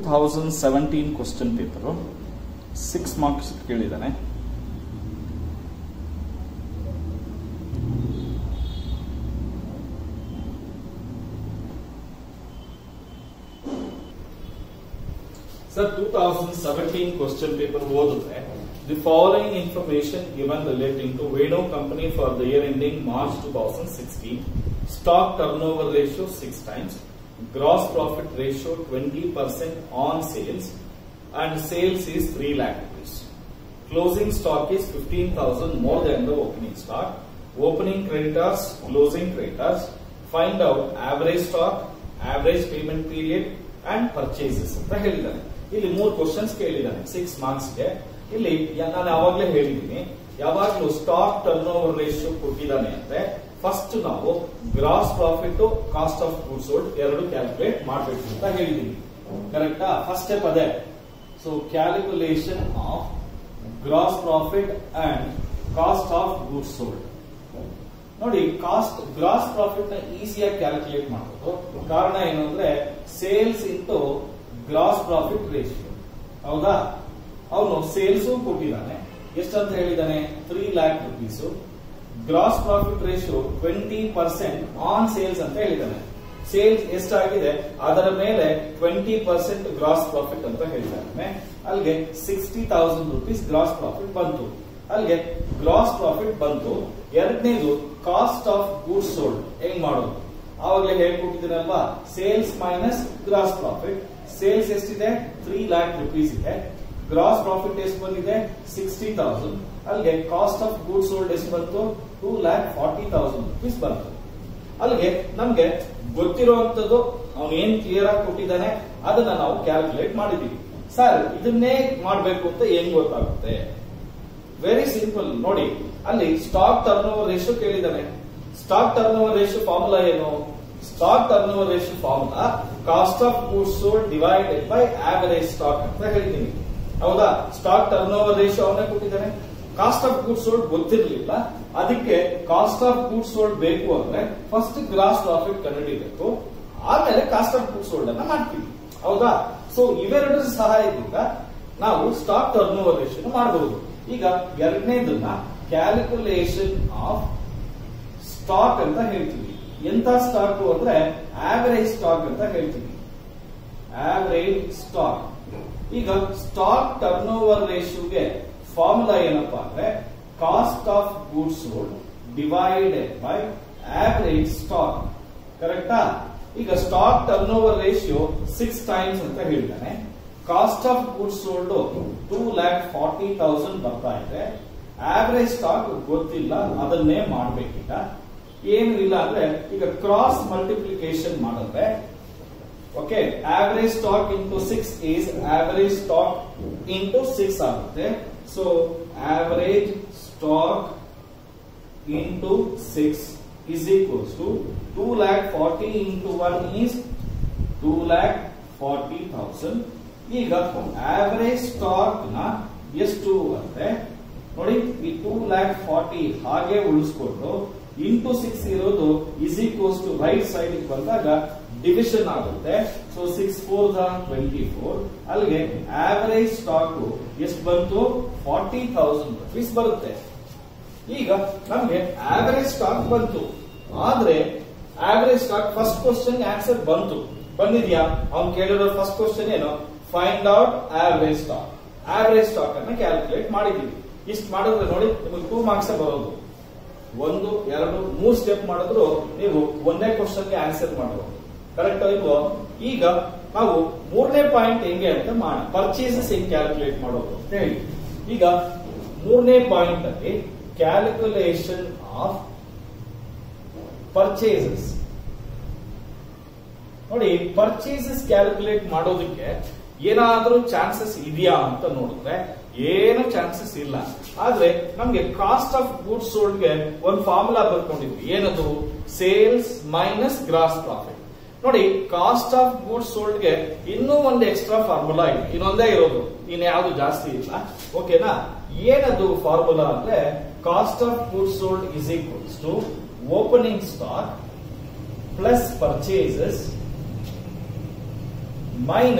Thousand seventeen question paper six marks ಕೇಳಿದ್ದಾನೆ sir two thousand seventeen question paper ಓದಿದ್ರೆ the following information given relating to Venu company for the year ending March two thousand sixteen stock turn over ratio six times gross profit ratio 20% on sales and sales is 3 lakh rupees. Closing stock is 15,000 more than the opening stock. Opening creditors, closing creditors. Find out average stock, average payment period and purchases ಅಂತ ಹೇಳಿದ್ದಾನೆ ಇಲ್ಲಿ ಮೂರು questions ಕೇಳಿದ್ದಾನೆ six ಮಾರ್ಕ್ಸ್ಗೆ ಇಲ್ಲಿ ಯಾ- ನಾನು ಯಾವಾಗಲೇ ಹೇಳಿದ್ದೀನಿ ಯಾವಾಗಲೂ stock turn over ratio ಕೊಟ್ಟಿದ್ದಾನೆ ಅಂದ್ರೆ ಫಸ್ಟ್ ನಾವು gross profit cost of goods sold ಎರಡು ಕ್ಯಾಲ್ಕುಲೇಟ್ ಮಾಡಬೇಕು ಅಂತ ಹೇಳಿದೀನಿ ಕರೆಕ್ಟಾ ಫಸ್ಟ್ ಸ್ಟೆಪ್ ಅದೇ so calculation of gross profit and cost of goods sold ನೋಡಿ ಕಾಸ್ಟ್ ಗ್ರಾಸ್ ಪ್ರಾಫಿಟ್ ನ ಈಸಿಯಾಗಿ ಕ್ಯಾಲ್ಕುಲೇಟ್ ಮಾಡಬಹುದು ಕಾರಣ ಏನು ಅಂದ್ರೆ sales into gross profit ratio ಹೌದಾ ಅವನು ಸೇಲ್ಸ್ ಕೊಟ್ಟಿದ್ದಾನೆ ಎಷ್ಟಂತ ಹೇಳಿದ್ದಾನೆ three lakh rupees gross profit ratio twenty percent on sales ಅಂತ ಹೇಳಿದ್ದಾನೆ ಸೇಲ್ಸ್ ಎಷ್ಟಾಗಿದೆ ಅದರ ಮೇಲೆ ಟ್ವೆಂಟಿ ಪರ್ಸೆಂಟ್ ಗ್ರಾಸ್ ಪ್ರಾಫಿಟ್ ಅಂತ ಹೇಳಿದ್ದಾನೆ ಅಲ್ಲಿಗೆ sixty thousand rupees gross profit ಬಂತು ಅಲ್ಲಿಗೆ ಗ್ರಾಸ್ ಪ್ರಾಫಿಟ್ ಬಂತು ಎರಡನೇದು ಕಾಸ್ಟ್ ಆಫ್ ಗೂಡ್ಸ್ ಸೋಲ್ಡ್ ಹೆಂಗ್ ಮಾಡೋದು ಆವಾಗಲೇ ಹೇಳ್ಕೊಟ್ಟಿದ್ದೀನಲ್ವಾ sales minus gross profit sales ಎಷ್ಟಿದೆ ತ್ರೀ ಲ್ಯಾಕ್ ರುಪೀಸ್ ಇದೆ ಗ್ರಾಸ್ ಪ್ರಾಫಿಟ್ ಎಷ್ಟು ಬಂದಿದೆ ಸಿಕ್ಸ್ಟಿ ತೌಸಂಡ್ ಅಲ್ಲಿಗೆ ಕಾಸ್ಟ್ ಆಫ್ ಗೂಡ್ಸ್ ಸೋಲ್ಡ್ ಎಷ್ಟು ಬಂತು two lakh forty thousand rupees ಬಂತು ಅಲ್ಲಿಗೆ ನಮ್ಗೆ ಗೊತ್ತಿರುವಂತದ್ದು ಅವನು ಏನ್ ಕ್ಲಿಯರ್ ಆಗಿ ಕೊಟ್ಟಿದ್ದಾನೆ ಅದನ್ನ ನಾವು ಕ್ಯಾಲ್ಕುಲೇಟ್ ಮಾಡಿದೀವಿ ಸರ್ ಇದನ್ನೇ ಮಾಡ್ಬೇಕು ಅಂತ ಏನ್ ಗೊತ್ತಾಗುತ್ತೆ ವೆರಿ ಸಿಂಪಲ್ ನೋಡಿ ಅಲ್ಲಿ ಸ್ಟಾಕ್ ಟರ್ನ್ ಓವರ್ ರೇಷಿಯೋ ಕೇಳಿದ್ದಾನೆ stock turn over ratio formula ಏನು stock turn over ratio formula cost of goods sold divided by average stock ಅಂತ ಹೇಳ್ತೀನಿ ಹೌದಾ ಸ್ಟಾಕ್ ಟರ್ನ್ ಓವರ್ ರೇಷಿಯೋ ಅವನೇ ಕೊಟ್ಟಿದ್ದಾನೆ ಕಾಸ್ಟ್ ಆಫ್ ಗೂಡ್ಸ್ ಸೋಲ್ಡ್ ಗೊತ್ತಿರಲಿಲ್ಲ ಅದಕ್ಕೆ ಕಾಸ್ಟ್ ಆಫ್ ಗೂಡ್ಸ್ ಸೋಲ್ಡ್ ಬೇಕು ಅಂದ್ರೆ ಫಸ್ಟ್ ಗ್ರಾಸ್ ಪ್ರಾಫಿಟ್ ಕಂಡುಹಿಡಿಬೇಕು ಆಮೇಲೆ ಕಾಸ್ಟ್ ಆಫ್ ಗೂಡ್ಸ್ ಸೋಲ್ಡ್ ಅನ್ನ ಮಾಡ್ತೀವಿ ಹೌದಾ ಸೊ ಇವೆರಡರ ಸಹಾಯದಿಂದ ನಾವು ಸ್ಟಾಕ್ ಟರ್ನ್ ಓವರ್ ರೇಷಿಯೋ ಮಾಡಬಹುದು ಈಗ ಎರಡನೇದನ್ನ ಕ್ಯಾಲ್ಕುಲೇಷನ್ ಆಫ್ ಸ್ಟಾಕ್ ಅಂತ ಹೇಳ್ತೀವಿ ಎಂತ ಸ್ಟಾಕ್ ಅಂದ್ರೆ ಆವರೇಜ್ ಸ್ಟಾಕ್ ಅಂತ ಹೇಳ್ತೀವಿ ಆವರೇಜ್ ಸ್ಟಾಕ್ ಈಗ ಸ್ಟಾಕ್ ಟರ್ನ್ ಓವರ್ ರೇಷಿಯೋಗೆ ಫಾರ್ಮುಲಾ ಏನಪ್ಪಾ ಅಂದ್ರೆ cost of goods sold divided by average stock ಕರೆಕ್ಟಾ ಈಗ stock turn over ratio six times ಅಂತ ಹೇಳ್ತಾನೆ cost of goods sold two lakh forty thousand ಬರ್ತಾ ಇದೆ ಆವರೇಜ್ ಸ್ಟಾಕ್ ಗೊತ್ತಿಲ್ಲ ಅದನ್ನೇ ಮಾಡ್ಬೇಕೀಗ ಏನು ಇಲ್ಲ ಅಂದ್ರೆ ಈಗ ಕ್ರಾಸ್ ಮಲ್ಟಿಪ್ಲಿಕೇಶನ್ ಮಾಡಿದ್ರೆ okay average stock into six is average stock into six ಆಗುತ್ತೆ so average stock into six is equals to 2 lakh 40 into 1 is 2 lakh 40,000 ಈಗ ಆವರೇಜ್ ಸ್ಟಾಕ್ ನ ಎಷ್ಟು ಅಂದ್ರೆ ನೋಡಿ ಈ ಟೂ ಲ್ಯಾಕ್ ಫಾರ್ಟಿ ಹಾಗೆ ಉಳಿಸ್ಕೊಂಡು ಇಂಟು ಸಿಕ್ಸ್ ಇರೋದು is equals to right side ಬಂದಾಗ ಡಿವಿಷನ್ ಆಗುತ್ತೆ so six four the twenty four ಅಲ್ಲಿಗೆ ಆವರೇಜ್ ಸ್ಟಾಕ್ ಎಷ್ಟು ಬಂತು ಫಾರ್ಟಿ ತೌಸಂಡ್ ರುಪೀಸ್ ಬರುತ್ತೆ ಈಗ ನಮ್ಗೆ ಆವರೇಜ್ ಸ್ಟಾಕ್ ಬಂತು ಆದ್ರೆ average stock first question answer ಬಂತು ಬಂದಿದ್ಯಾ ಅವ್ನು ಕೇಳಿರೋ ಫಸ್ಟ್ ಕ್ವಶನ್ ಏನು find out average stock average stock ಅನ್ನ ಕ್ಯಾಲ್ಕುಲೇಟ್ ಮಾಡಿದೀವಿ ಇಷ್ಟು ಮಾಡಿದ್ರೆ ನೋಡಿ ನಿಮಗೆ ಟೂ ಮಾರ್ಕ್ಸ್ ಬರೋದು ಒಂದು ಎರಡು ಮೂರು ಸ್ಟೆಪ್ ಮಾಡಿದ್ರು ನೀವು ಒಂದೇ ಕ್ವಶನ್ಗೆ ಆನ್ಸರ್ ಮಾಡಬಹುದು ಕರೆಕ್ಟ್ ಇಲ್ವೋ ಈಗ ನಾವು ಮೂರನೇ ಪಾಯಿಂಟ್ ಹೆಂಗೆ ಅಂತ ಮಾಡಿ ಪರ್ಚೇಸಸ್ ಹೆಂಗ್ ಕ್ಯಾಲ್ಕುಲೇಟ್ ಮಾಡೋದು ಅಂತ ಹೇಳಿ ಈಗ ಮೂರನೇ ಪಾಯಿಂಟ್ ಅಲ್ಲಿ ಕ್ಯಾಲ್ಕುಲೇಷನ್ ಆಫ್ ಪರ್ಚೇಸಸ್ ನೋಡಿ ಪರ್ಚೇಸಸ್ ಕ್ಯಾಲ್ಕುಲೇಟ್ ಮಾಡೋದಕ್ಕೆ ಏನಾದ್ರೂ ಚಾನ್ಸಸ್ ಇದೆಯಾ ಅಂತ ನೋಡಿದ್ರೆ ಏನು ಚಾನ್ಸಸ್ ಇಲ್ಲ ಆದ್ರೆ ನಮ್ಗೆ ಕಾಸ್ಟ್ ಆಫ್ ಗೂಡ್ಸ್ ಸೋಲ್ಡ್ಗೆ ಒಂದು ಫಾರ್ಮುಲಾ ಬರ್ಕೊಂಡಿದ್ವಿ ಏನದು ಸೇಲ್ಸ್ ಮೈನಸ್ ಗ್ರಾಸ್ ಪ್ರಾಫಿಟ್ ನೋಡಿ ಕಾಸ್ಟ್ ಆಫ್ ಗೂಡ್ಸ್ ಸೋಲ್ಡ್ಗೆ ಇನ್ನೂ ಒಂದು ಎಕ್ಸ್ಟ್ರಾ ಫಾರ್ಮುಲಾ ಇದೆ ಇನ್ನೊಂದೇ ಇರೋದು ಇನ್ ಯಾವ್ದು ಜಾಸ್ತಿ ಇಲ್ಲ ಓಕೆನಾ ಏನದು ಫಾರ್ಮುಲಾ ಅಂದ್ರೆ cost of goods sold is equals to opening stock plus purchases minus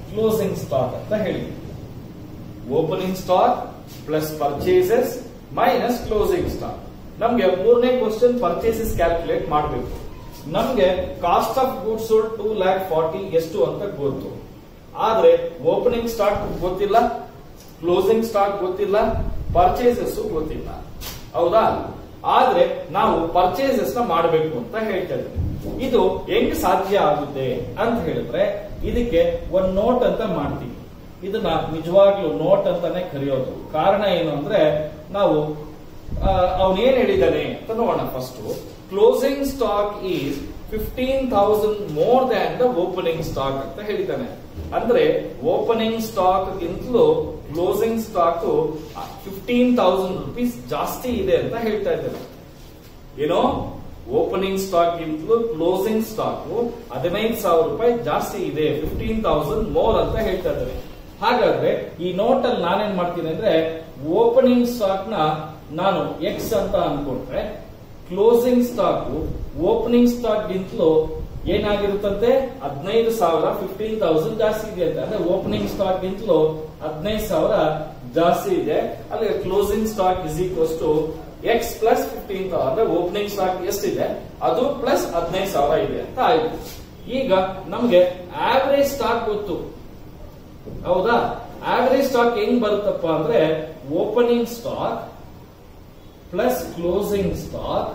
closing stock ಅಂತ ಹೇಳಿದ್ವಿ opening stock plus purchases minus closing stock ನಮ್ಗೆ ಮೂರನೇ ಕ್ವಶನ್ ಪರ್ಚೇಸಸ್ ಕ್ಯಾಲ್ಕುಲೇಟ್ ಮಾಡಬೇಕು ನಮ್ಗೆ cost of goods sold two lakh forty ಎಷ್ಟು ಅಂತ ಗೊತ್ತು ಆದ್ರೆ ಓಪನಿಂಗ್ ಸ್ಟಾಕ್ ಗೊತ್ತಿಲ್ಲ ಕ್ಲೋಸಿಂಗ್ ಸ್ಟಾಕ್ ಗೊತ್ತಿಲ್ಲ ಪರ್ಚೇಸಸ್ ಗೊತ್ತಿಲ್ಲ ಹೌದಾ ಆದ್ರೆ ನಾವು ಪರ್ಚೇಸಸ್ ನ ಮಾಡಬೇಕು ಅಂತ ಹೇಳ್ತಾ ಇದ್ದೀವಿ ಇದು ಹೆಂಗ್ ಸಾಧ್ಯ ಆಗುತ್ತೆ ಅಂತ ಹೇಳಿದ್ರೆ ಇದಕ್ಕೆ ಒಂದ್ ನೋಟ್ ಅಂತ ಮಾಡ್ತೀವಿ ಇದನ್ನ ನಿಜವಾಗ್ಲೂ ನೋಟ್ ಅಂತಾನೆ ಕರೆಯೋದು ಕಾರಣ ಏನು ಅಂದ್ರೆ ನಾವು ಅವನೇನ್ ಹೇಳಿದ್ದಾನೆ ಅಂತ ನೋಡೋಣ first closing stock is fifteen thousand more than the opening stock ಅಂತ ಹೇಳಿದ್ದಾನೆ ಅಂದ್ರೆ ಓಪನಿಂಗ್ ಸ್ಟಾಕ್ ಗಿಂತಲೂ closing stock fifteen thousand rupees ಜಾಸ್ತಿ ಇದೆ ಅಂತ ಹೇಳ್ತಾ ಇದ್ದಾರೆ ಏನೋ ಓಪನಿಂಗ್ ಸ್ಟಾಕ್ ಗಿಂತಲೂ ಕ್ಲೋಸಿಂಗ್ ಸ್ಟಾಕ್ ಹದಿನೈದು ಸಾವಿರ ರೂಪಾಯಿ ಜಾಸ್ತಿ ಇದೆ ಫಿಫ್ಟೀನ್ ತೌಸಂಡ್ ಮೋರ್ ಅಂತ ಹೇಳ್ತಾ ಇದ್ದಾರೆ ಹಾಗಾದ್ರೆ ಈ ನೋಟ್ ಅಲ್ಲಿ ನಾನೇನ್ ಮಾಡ್ತೀನಿ ಅಂದ್ರೆ ಓಪನಿಂಗ್ ಸ್ಟಾಕ್ ನ ನಾನು ಎಕ್ಸ್ ಅಂತ ಅನ್ಕೊಂಡ್ರೆ ಕ್ಲೋಸಿಂಗ್ ಸ್ಟಾಕ್ ಓಪನಿಂಗ್ ಸ್ಟಾಕ್ ಗಿಂತಲೂ ಏನಾಗಿರುತ್ತಂತೆ ಹದಿನೈದು ಸಾವಿರ ಫಿಫ್ಟೀನ್ ತೌಸಂಡ್ ಜಾಸ್ತಿ ಇದೆ ಅಂತ ಅಂದ್ರೆ ಓಪನಿಂಗ್ ಸ್ಟಾಕ್ ಗಿಂತಲೂ ಹದಿನೈದು ಸಾವಿರ ಜಾಸ್ತಿ ಇದೆ ಅಲ್ಲಿ closing stock is equals to x plus fifteen ಅಂದ್ರೆ ಓಪನಿಂಗ್ ಸ್ಟಾಕ್ ಎಷ್ಟಿದೆ ಅದು ಪ್ಲಸ್ ಹದಿನೈದು ಸಾವಿರ ಇದೆ ಅಂತ ಆಯ್ತು ಈಗ ನಮ್ಗೆ ಆವರೇಜ್ ಸ್ಟಾಕ್ ಗೊತ್ತು ಹೌದಾ ಆವರೇಜ್ ಸ್ಟಾಕ್ ಹೆಂಗ್ ಬರುತ್ತಪ್ಪ ಅಂದ್ರೆ opening stock plus closing stock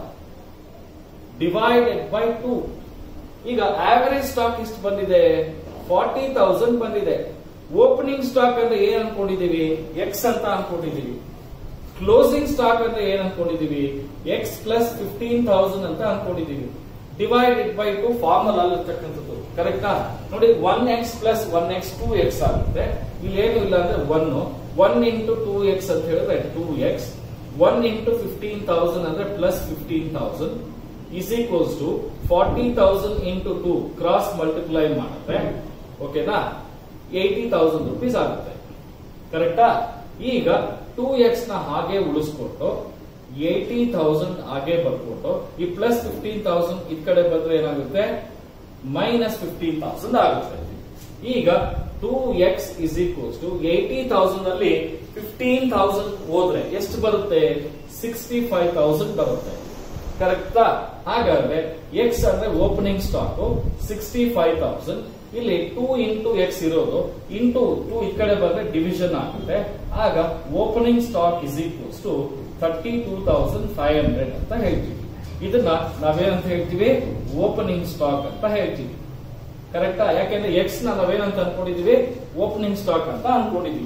divided by two ಈಗ ಆವರೇಜ್ ಸ್ಟಾಕ್ ಎಷ್ಟು ಬಂದಿದೆ ಫಾರ್ಟಿ ತೌಸಂಡ್ ಬಂದಿದೆ ಓಪನಿಂಗ್ ಸ್ಟಾಕ್ ಅಂದ್ರೆ ಏನ್ ಅನ್ಕೊಂಡಿದೀವಿ ಎಕ್ಸ್ ಅಂತ ಅನ್ಕೊಂಡಿದೀವಿ ಕ್ಲೋಸಿಂಗ್ ಸ್ಟಾಕ್ ಅಂದ್ರೆ ಏನ್ ಅನ್ಕೊಂಡಿದೀವಿ ಎಕ್ಸ್ ಪ್ಲಸ್ ಫಿಫ್ಟೀನ್ ತೌಸಂಡ್ ಅಂತ ಅನ್ಕೊಂಡಿದೀವಿ ಡಿವೈಡೆಡ್ ಬೈ ಟು ಫಾರ್ಮಲ್ ಆಗಿರ್ತಕ್ಕಂಥದ್ದು ಕರೆಕ್ಟಾ ನೋಡಿ one x plus one x two x ಆಗುತ್ತೆ ಇಲ್ಲಿ ಏನು ಇಲ್ಲ ಅಂದ್ರೆ one one into two x ಅಂತ ಹೇಳಿದ್ರೆ two x one into fifteen thousand ಅಂದ್ರೆ plus fifteen thousand is equals to forty thousand into two cross multiply ಮಾಡಿದ್ರೆ ಓಕೆನಾ ಏಯ್ಟಿ ತೌಸಂಡ್ ರುಪೀಸ್ ಆಗುತ್ತೆ ಕರೆಕ್ಟಾ ಈಗ ಟೂ ಎಕ್ಸ್ ನ ಹಾಗೆ ಉಳಿಸ್ಕೊಟ್ಟು ಏಯ್ಟಿ ತೌಸಂಡ್ ಹಾಗೆ ಬರ್ಕೊಟ್ಟು ಈ ಪ್ಲಸ್ ಫಿಫ್ಟೀನ್ ತೌಸಂಡ್ ಇದ್ ಕಡೆ ಬಂದ್ರೆ ಏನಾಗುತ್ತೆ ಮೈನಸ್ ಫಿಫ್ಟೀನ್ ತೌಸಂಡ್ ಆಗುತ್ತೆ ಈಗ two x is equals to eighty thousand ಅಲ್ಲಿ ಫಿಫ್ಟೀನ್ ತೌಸಂಡ್ ಹೋದ್ರೆ ಎಷ್ಟು ಬರುತ್ತೆ ಸಿಕ್ಸ್ಟಿ ಫೈವ್ ತೌಸಂಡ್ ಬರುತ್ತೆ ಕರೆಕ್ಟಾ ಹಾಗಾದ್ರೆ ಎಕ್ಸ್ ಅಂದ್ರೆ opening stock sixty five thousand ಇಲ್ಲಿ ಟೂ ಇಂಟು ಎಕ್ಸ್ ಇರೋದು ಇಂಟು ಟೂ ಈ ಕಡೆ ಬಂದ್ರೆ ಡಿವಿಷನ್ ಆಗುತ್ತೆ ಆಗ opening stock is equals to thirty two thousand five hundred ಅಂತ ಹೇಳ್ತೀವಿ ಇದನ್ನ ನಾವೇನಂತ ಹೇಳ್ತೀವಿ ಓಪನಿಂಗ್ ಸ್ಟಾಕ್ ಅಂತ ಹೇಳ್ತೀವಿ ಕರೆಕ್ಟಾ ಯಾಕೆಂದ್ರೆ ಎಕ್ಸ್ ನ ನಾವೇನಂತ ಅನ್ಕೊಂಡಿದೀವಿ ಓಪನಿಂಗ್ ಸ್ಟಾಕ್ ಅಂತ ಅನ್ಕೊಂಡಿದೀವಿ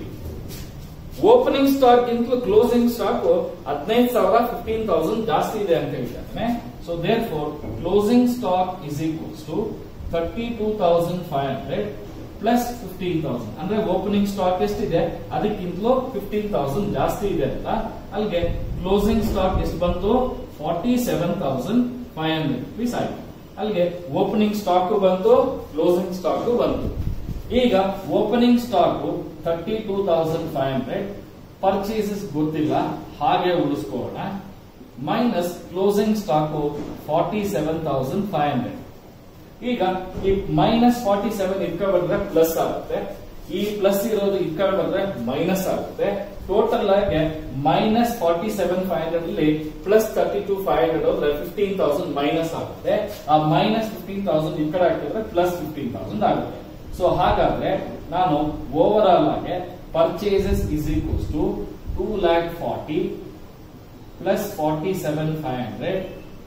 ಓಪನಿಂಗ್ ಸ್ಟಾಕ್ ಗಿಂತಲೂ ಕ್ಲೋಸಿಂಗ್ ಸ್ಟಾಕ್ ಹದಿನೈದು ಸಾವಿರ ಫಿಫ್ಟೀನ್ ತೌಸಂಡ್ ಜಾಸ್ತಿ ಇದೆ ಅಂತ ಹೇಳ್ತಾನೆ so therefore closing stock is equals to thirty two thousand five hundred plus fifteen thousand ಅಂದ್ರೆ ಓಪನಿಂಗ್ ಸ್ಟಾಕ್ ಎಷ್ಟಿದೆ ಅದಕ್ಕಿಂತಲೂ ಫಿಫ್ಟೀನ್ ತೌಸಂಡ್ ಜಾಸ್ತಿ ಇದೆ ಅಂತ ಅಲ್ಲಿಗೆ ಕ್ಲೋಸಿಂಗ್ ಸ್ಟಾಕ್ ಎಷ್ಟು ಬಂತು forty seven thousand five hundred rupees ಆಯ್ತು ಅಲ್ಲಿಗೆ ಓಪನಿಂಗ್ ಸ್ಟಾಕ್ ಬಂತು ಕ್ಲೋಸಿಂಗ್ ಸ್ಟಾಕ್ ಬಂತು ಈಗ opening stock thirty two thousand five hundred purchases ಗೊತ್ತಿಲ್ಲ ಹಾಗೆ ಉಳಿಸ್ಕೋಣ minus closing stock forty seven thousand five hundred ಈಗ ಈ ಮೈನಸ್ ಫಾರ್ಟಿ ಸೆವೆನ್ ಇದ್ಕ ಬಂದ್ರೆ ಪ್ಲಸ್ ಆಗುತ್ತೆ ಈ ಪ್ಲಸ್ ಇರೋದು ಇದ್ಕ ಬಂದ್ರೆ ಮೈನಸ್ ಆಗುತ್ತೆ ಟೋಟಲ್ ಆಗಿ minus forty seven five hundred ಅಲ್ಲಿ plus thirty two five hundred ಹೋದ್ರೆ ಫಿಫ್ಟೀನ್ ತೌಸಂಡ್ ಮೈನಸ್ ಆಗುತ್ತೆ ಆ ಮೈನಸ್ ಫಿಫ್ಟೀನ್ ತೌಸಂಡ್ ಈ ಕಡೆ ಹಾಕಿದ್ರೆ ಪ್ಲಸ್ ಫಿಫ್ಟೀನ್ ತೌಸಂಡ್ ಆಗುತ್ತೆ ಸೊ ಹಾಗಾದ್ರೆ ನಾನು ಓವರ್ ಆಲ್ ಆಗಿ purchases is equals to two lakh forty plus forty seven five hundred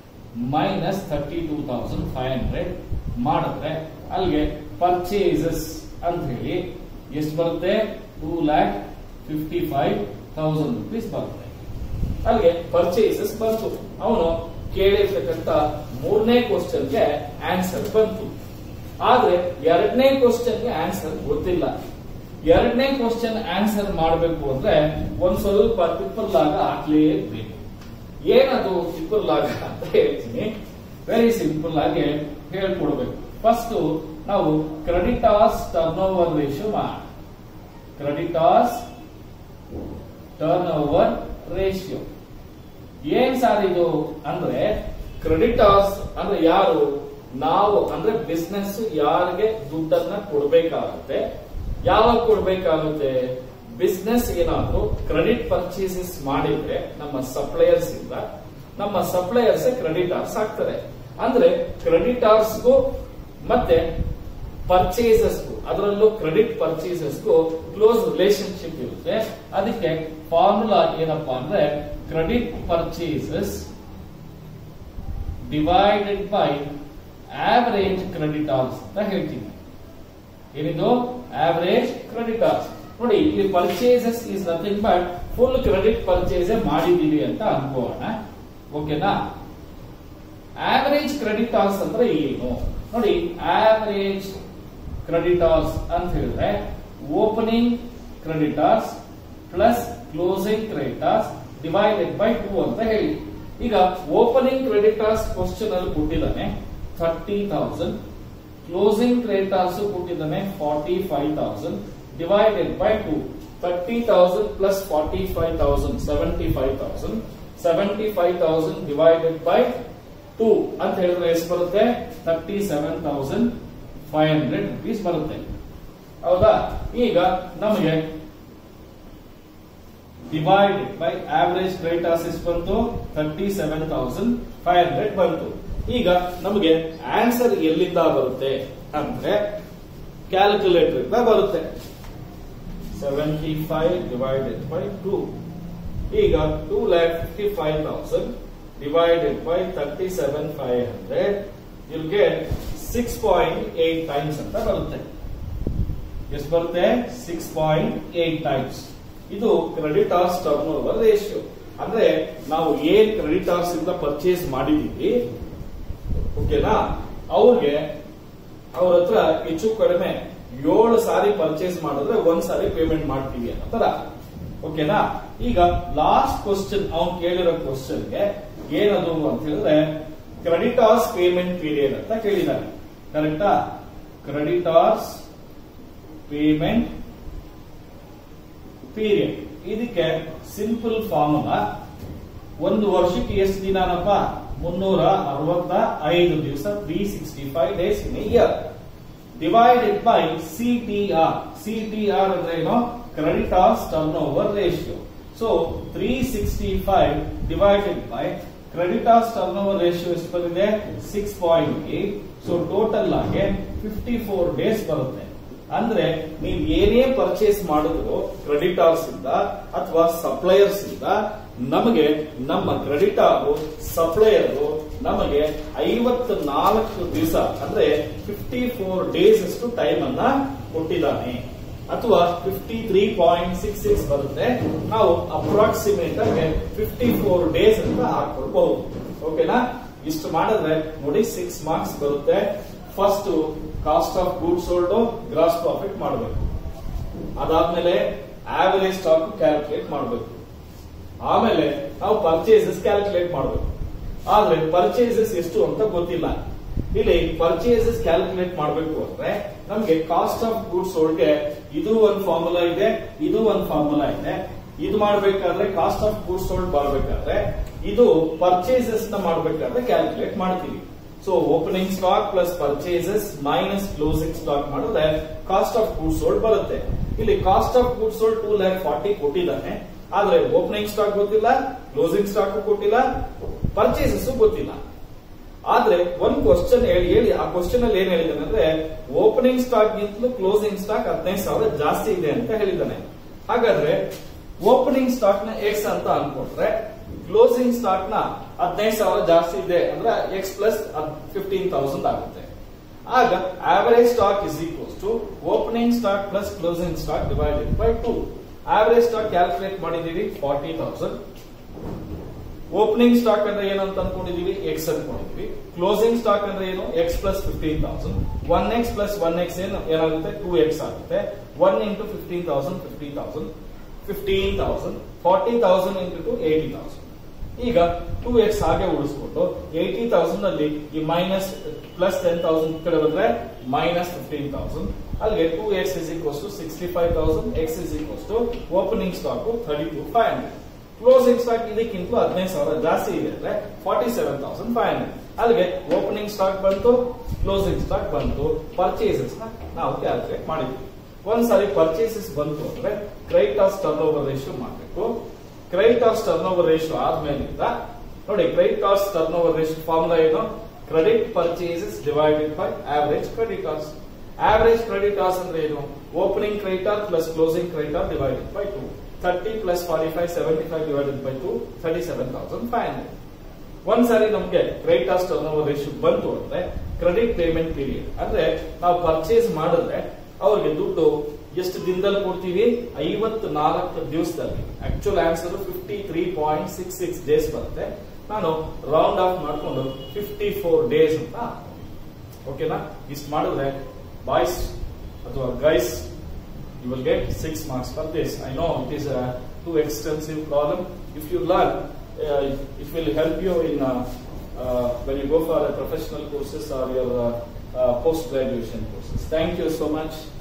minus thirty two thousand five hundred ಮಾಡಿದ್ರೆ ಅಲ್ಲಿಗೆ ಪರ್ಚೇಸಸ್ ಅಂತ ಹೇಳಿ ಎಷ್ಟು ಬರುತ್ತೆ two lakh fifty five thousand rupees ಬರುತ್ತೆ ಅಲ್ಲಿಗೆ ಪರ್ಚೇಸಸ್ ಬಂತು ಅವನು ಕೇಳಿರ್ತಕ್ಕಂತ ಮೂರನೇ ಕ್ವಶನ್ಗೆ ಆನ್ಸರ್ ಬಂತು ಆದ್ರೆ ಎರಡನೇ ಕ್ವಶನ್ಗೆ ಆನ್ಸರ್ ಗೊತ್ತಿಲ್ಲ ಎರಡನೇ ಕ್ವಶನ್ ಆನ್ಸರ್ ಮಾಡಬೇಕು ಅಂದ್ರೆ ಒಂದ್ ಸ್ವಲ್ಪ ಟಿಪ್ಪರ್ ಲಾಗ ಹಾಕ್ಲೇಬೇಕು ಏನದು ಟಿಪ್ಪರ್ ಲಾಗ ಅಂತ ಹೇಳ್ತೀನಿ ವೆರಿ ಸಿಂಪಲ್ ಆಗಿ ಹೇಳ್ಕೊಡ್ಬೇಕು ಫಸ್ಟ್ ನಾವು ಕ್ರೆಡಿಟಾಸ್ ಟರ್ನ್ ಓವರ್ ರೇಷಿಯೋ ಮಾಡ ಕ್ರೆಡಿಟಾಸ್ ಟರ್ನ್ ಓವರ್ ರೇಷಿಯೋ ಏನ್ ಸಾರ್ ಇದು ಅಂದ್ರೆ ಕ್ರೆಡಿಟಾಸ್ ಅಂದ್ರೆ ಯಾರು ನಾವು ಅಂದ್ರೆ ಬಿಸ್ನೆಸ್ ಯಾರಿಗೆ ದುಡ್ಡನ್ನ ಕೊಡ್ಬೇಕಾಗುತ್ತೆ ಯಾವಾಗ ಕೊಡ್ಬೇಕಾಗುತ್ತೆ ಬಿಸ್ನೆಸ್ ಏನಾದ್ರು ಕ್ರೆಡಿಟ್ ಪರ್ಚೇಸಸ್ ಮಾಡಿದ್ರೆ ನಮ್ಮ ಸಪ್ಲೈಯರ್ಸ್ ಇಂದ ನಮ್ಮ ಸಪ್ಲೈಯರ್ಸ್ ಕ್ರೆಡಿಟಾರ್ಸ್ ಆಗ್ತಾರೆ ಅಂದ್ರೆ ಕ್ರೆಡಿಟಾರ್ಸ್ಗೂ ಮತ್ತೆ ಪರ್ಚೇಸಸ್ಗೂ ಅದರಲ್ಲೂ ಕ್ರೆಡಿಟ್ ಪರ್ಚೇಸಸ್ಗೂ ಕ್ಲೋಸ್ ರಿಲೇಶನ್ಶಿಪ್ ಇರುತ್ತೆ ಅದಕ್ಕೆ ಫಾರ್ಮುಲಾ ಏನಪ್ಪಾ ಅಂದ್ರೆ credit purchases divided by average creditors ಅಂತ ಹೇಳ್ತೀನಿ ಏನಿದು ಆವರೇಜ್ ಕ್ರೆಡಿಟಾರ್ಸ್ ನೋಡಿ ಇಲ್ಲಿ purchases is nothing but full credit purchase ಮಾಡಿದೀವಿ ಅಂತ ಅನ್ಕೋಣ ಓಕೆನಾ ಆವರೇಜ್ ಕ್ರೆಡಿಟಾರ್ಸ್ ಅಂದ್ರೆ ಏನು ನೋಡಿ ಆವರೇಜ್ ಕ್ರೆಡಿಟಾರ್ಸ್ ಅಂತ ಹೇಳಿದ್ರೆ opening creditors plus closing creditors divided by two ಅಂತ ಹೇಳಿ ಈಗ ಓಪನಿಂಗ್ ಕ್ರೆಡಿಟಾರ್ಸ್ ಕ್ವಶನ್ ಅಲ್ಲಿ ಕೊಟ್ಟಿದ್ದಾನೆ ಥರ್ಟಿ ತೌಸಂಡ್ ಕ್ಲೋಸಿಂಗ್ ಕ್ರೆಡಿಟಾರ್ಸ್ ಕೊಟ್ಟಿದ್ದಾನೆ forty five thousand divided by two thirty thousand plus forty five thousand seventy five thousand seventy five thousand divided by two ಅಂತ ಹೇಳಿದ್ರೆ ಎಷ್ಟು ಬರುತ್ತೆ thirty seven thousand five hundred rupees ಬರುತ್ತೆ ಹೌದಾ ಈಗ ನಮಗೆ divided by average creditors ಎಷ್ಟು ಬಂತು thirty seven thousand five hundred ಬಂತು ಈಗ ನಮಗೆ ಆನ್ಸರ್ ಎಲ್ಲಿಂದ ಬರುತ್ತೆ ಅಂದ್ರೆ ಕ್ಯಾಲ್ಕುಲೇಟರ್ ಇಂದ ಬರುತ್ತೆ seventy five divided by two ಈಗ two lakh fifty five thousand divided by thirty seven five hundred you get six point eight times ಅಂತ ಬರುತ್ತೆ ಎಷ್ಟು ಬರುತ್ತೆ ಸಿಕ್ಸ್ ಪಾಯಿಂಟ್ ಏಟ್ ಟೈಮ್ಸ್ ಇದು ಕ್ರೆಡಿಟಾರ್ಸ್ ಟರ್ನ್ ಓವರ್ ರೇಷಿಯೋ ಅಂದ್ರೆ ನಾವು ಏನ್ ಕ್ರೆಡಿಟಾರ್ಸ್ ಇಂದ ಪರ್ಚೇಸ್ ಮಾಡಿದೀವಿ ಓಕೆನಾ ಅವ್ರಿಗೆ ಅವ್ರ ಹತ್ರ ಹೆಚ್ಚು ಕಡಿಮೆ ಏಳು ಸಾರಿ ಪರ್ಚೇಸ್ ಮಾಡಿದ್ರೆ ಒಂದ್ ಸಾರಿ ಪೇಮೆಂಟ್ ಮಾಡ್ತೀವಿ ಅನ್ನೋ ತರ ಓಕೆನಾ ಈಗ ಲಾಸ್ಟ್ ಕ್ವಶನ್ ಅವ್ನು ಕೇಳಿರೋ ಕ್ವಶನ್ಗೆ ಏನದು ಅಂತ ಹೇಳಿದ್ರೆ ಕ್ರೆಡಿಟಾರ್ಸ್ ಪೇಮೆಂಟ್ ಪೀರಿಯಡ್ ಅಂತ ಕೇಳಿದಾನೆ ಕರೆಕ್ಟಾ ಕ್ರೆಡಿಟಾರ್ಸ್ ಪೇಮೆಂಟ್ ಪೀರಿಯಡ್ ಇದಕ್ಕೆ ಸಿಂಪಲ್ ಫಾರ್ಮುಲಾ ಒಂದು ವರ್ಷಕ್ಕೆ ಎಷ್ಟು ದಿನನಪ್ಪ ಮುನ್ನೂರ ಅರವತ್ತ ಐದು ದಿವಸ three sixty five days in year divided by C T R C T R ಅಂದ್ರೆ ಏನು creditors turn over ratio so three sixty five divided by creditors turn over ratio ಎಷ್ಟು ಬಂದಿದೆ six point eight so total ಆಗಿ fifty four days ಬರುತ್ತೆ ಅಂದ್ರೆ ನೀವು ಏನೇ purchase ಮಾಡಿದ್ರು ಕ್ರೆಡಿಟಾರ್ಸ್ ಇಂದ ಅಥವಾ ಸಪ್ಲೈಯರ್ಸ್ ಇಂದ ನಮಗೆ ನಮ್ಮ ಕ್ರೆಡಿಟಾರ್ ಸಪ್ಲೈಯರ್ ನಮಗೆ ಐವತ್ ನಾಲ್ಕು ದಿವಸ ಅಂದ್ರೆ ಫಿಫ್ಟಿ ಫೋರ್ ಡೇಸ್ ಅಷ್ಟು ಟೈಮ್ ಅನ್ನ ಕೊಟ್ಟಿದ್ದಾನೆ ಅಥವಾ fifty three point six six ಬರುತ್ತೆ ನಾವು ಅಪ್ರಾಕ್ಸಿಮೇಟ್ ಆಗಿ ಫಿಫ್ಟಿ ಫೋರ್ ಡೇಸ್ ಅಂತ ಹಾಕೊಳ್ಬಹುದು ಓಕೆನಾ ಇಷ್ಟು ಮಾಡಿದ್ರೆ ನೋಡಿ ಸಿಕ್ಸ್ ಮಾರ್ಕ್ಸ್ ಬರುತ್ತೆ first cost of goods sold gross profit ಮಾಡಬೇಕು ಅದಾದ್ಮೇಲೆ ಆವರೇಜ್ ಸ್ಟಾಕ್ ಕ್ಯಾಲ್ಕುಲೇಟ್ ಮಾಡಬೇಕು ಆಮೇಲೆ ನಾವು ಪರ್ಚೇಸಸ್ ಕ್ಯಾಲ್ಕುಲೇಟ್ ಮಾಡಬೇಕು ಆದ್ರೆ ಪರ್ಚೇಸಸ್ ಎಷ್ಟು ಅಂತ ಗೊತ್ತಿಲ್ಲ ಇಲ್ಲಿ ಪರ್ಚೇಸಸ್ ಕ್ಯಾಲ್ಕುಲೇಟ್ ಮಾಡಬೇಕು ಅಂದ್ರೆ ನಮ್ಗೆ ಕಾಸ್ಟ್ ಆಫ್ ಗೂಡ್ಸ್ ಸೋಲ್ಡ್ಗೆ ಇದು ಒಂದು ಫಾರ್ಮುಲಾ ಇದೆ ಇದು ಒಂದು ಫಾರ್ಮುಲಾ ಇದೆ ಇದು ಮಾಡಬೇಕಾದ್ರೆ ಕಾಸ್ಟ್ ಆಫ್ ಗೂಡ್ಸ್ ಸೋಲ್ಡ್ ಮಾಡಬೇಕಾದ್ರೆ ಇದು ಪರ್ಚೇಸಸ್ ನ ಮಾಡಬೇಕಾದ್ರೆ ಕ್ಯಾಲ್ಕುಲೇಟ್ ಮಾಡ್ತೀವಿ so opening stock plus purchases minus closing stock ಮಾಡಿದ್ರೆ ಕಾಸ್ಟ್ ಆಫ್ ಗೂಡ್ಸ್ ಸೋಲ್ಡ್ ಬರುತ್ತೆ ಇಲ್ಲಿ cost of goods sold two lakh forty ಕೊಟ್ಟಿದ್ದಾನೆ ಆದ್ರೆ ಓಪನಿಂಗ್ ಸ್ಟಾಕ್ ಗೊತ್ತಿಲ್ಲ ಕ್ಲೋಸಿಂಗ್ ಸ್ಟಾಕ್ ಕೊಟ್ಟಿಲ್ಲ ಪರ್ಚೇಸಸ್ ಗೊತ್ತಿಲ್ಲ ಆದ್ರೆ ಒಂದ್ ಕ್ವಶನ್ ಹೇಳಿ ಹೇಳಿ ಆ ಕ್ವಶನ್ ಅಲ್ಲಿ ಏನ್ ಹೇಳಿದಾನೆ ಅಂದ್ರೆ ಓಪನಿಂಗ್ ಸ್ಟಾಕ್ ಗಿಂತಲೂ ಕ್ಲೋಸಿಂಗ್ ಸ್ಟಾಕ್ ಹದಿನೈದು ಸಾವಿರ ಜಾಸ್ತಿ ಇದೆ ಅಂತ ಹೇಳಿದ್ದಾನೆ ಹಾಗಾದ್ರೆ ಓಪನಿಂಗ್ ಸ್ಟಾಕ್ ನ ಎಕ್ಸ್ ಅಂತ ಅನ್ಕೊಂಡ್ರೆ ಕ್ಲೋಸಿಂಗ್ ಸ್ಟಾಕ್ ನ ಹದಿನೈದು ಸಾವಿರ ಜಾಸ್ತಿ ಇದೆ ಅಂದ್ರೆ ಎಕ್ಸ್ ಪ್ಲಸ್ ಫಿಫ್ಟೀನ್ ತೌಸಂಡ್ ಆಗುತ್ತೆ ಆಗ average stock is equals to opening stock plus closing stock divided by two average stock calculate ಮಾಡಿದೀವಿ ಫಾರ್ಟಿ ತೌಸಂಡ್ ಓಪನಿಂಗ್ ಸ್ಟಾಕ್ ಅಂದ್ರೆ ಏನು ಅಂತ ಅನ್ಕೊಂಡಿದೀವಿ ಎಕ್ಸ್ ಅನ್ಕೊಂಡಿದೀವಿ ಕ್ಲೋಸಿಂಗ್ ಸ್ಟಾಕ್ ಅಂದ್ರೆ ಏನು x plus fifteen thousand one x plus one x ಏನು ಏನಾಗುತ್ತೆ ಟೂ ಎಕ್ಸ್ ಆಗುತ್ತೆ one into fifteen thousand fifty thousand fifteen thousand forty thousand into two eighty thousand ಈಗ ಟೂ ಎಕ್ಸ್ ಹಾಗೆ ಉಳಿಸ್ಕೊಂಡು ಏಟಿ ತೌಸಂಡ್ ಅಲ್ಲಿ ಈ ಮೈನಸ್ ಪ್ಲಸ್ ಟೆನ್ ತೌಸಂಡ್ ಕಡೆ ಬಂದ್ರೆ ಮೈನಸ್ ಫಿಫ್ಟೀನ್ ತೌಸಂಡ್ ಅಲ್ಲಿಗೆ two x is equals to sixty five thousand x is equals to opening stock thirty two five hundred closing stock ಇದಕ್ಕಿಂತ ಹದಿನೈದು ಸಾವಿರ ಜಾಸ್ತಿ ಇದೆ ಅಂದ್ರೆ forty seven thousand five hundred ಅಲ್ಲಿಗೆ ಓಪನಿಂಗ್ ಸ್ಟಾಕ್ ಬಂತು ಕ್ಲೋಸಿಂಗ್ ಸ್ಟಾಕ್ ಬಂತು ಪರ್ಚೇಸಸ್ ನಾವು ಕ್ಯಾಲ್ಕುಲೇಟ್ ಮಾಡಿದ್ವಿ ಒಂದ್ಸಾರಿ ಪರ್ಚೇಸಸ್ ಬಂತು ಅಂದ್ರೆ ಕ್ರೈಟಾಸ್ ಟರ್ನ್ ಓವರ್ ರೇಷಿಯೋ ಮಾಡಬೇಕು ಕ್ರೈಟಾಸ್ ಟರ್ನ್ ಓವರ್ ರೇಷಿಯೋ ಆದ್ಮೇಲಿಂದ ನೋಡಿ creditors turn over ratio formula ಏನು credit purchases divided by average creditors average creditors ಅಂದ್ರೆ ಏನು opening creditor plus closing creditor divided by two thirty plus forty five seventy five divided by two thirty seven thousand five hundred ಒಂದ್ಸಾರಿ ನಮ್ಗೆ creditors turn over ratio ಬಂತು ಅಂದ್ರೆ credit payment period ಅಂದ್ರೆ ನಾವು purchase ಮಾಡಿದ್ರೆ ಅವ್ರಿಗೆ ದುಡ್ಡು ಎಷ್ಟು ದಿನದಲ್ಲಿ ಕೊಡ್ತೀವಿ ಐವತ್ ನಾಲ್ಕು ದಿವಸದಲ್ಲಿ actual answer fifty three point six six days ಬರುತ್ತೆ ನಾನು ರೌಂಡ್ ಆಫ್ ಮಾಡ್ಕೊಂಡು ಫಿಫ್ಟಿ ಫೋರ್ ಡೇಸ್ ಅಂತ ಓಕೆನಾ ಇಷ್ಟು ಮಾಡಿದ್ರೆ ಬಾಯ್ಸ್ ಅಥವಾ guys you will get 6 marks for this. I know it is a too extensive problem. If you learn, uh, it will help you in uh, uh, when you go for a professional courses or your uh, uh, post graduation courses. Thank you so much.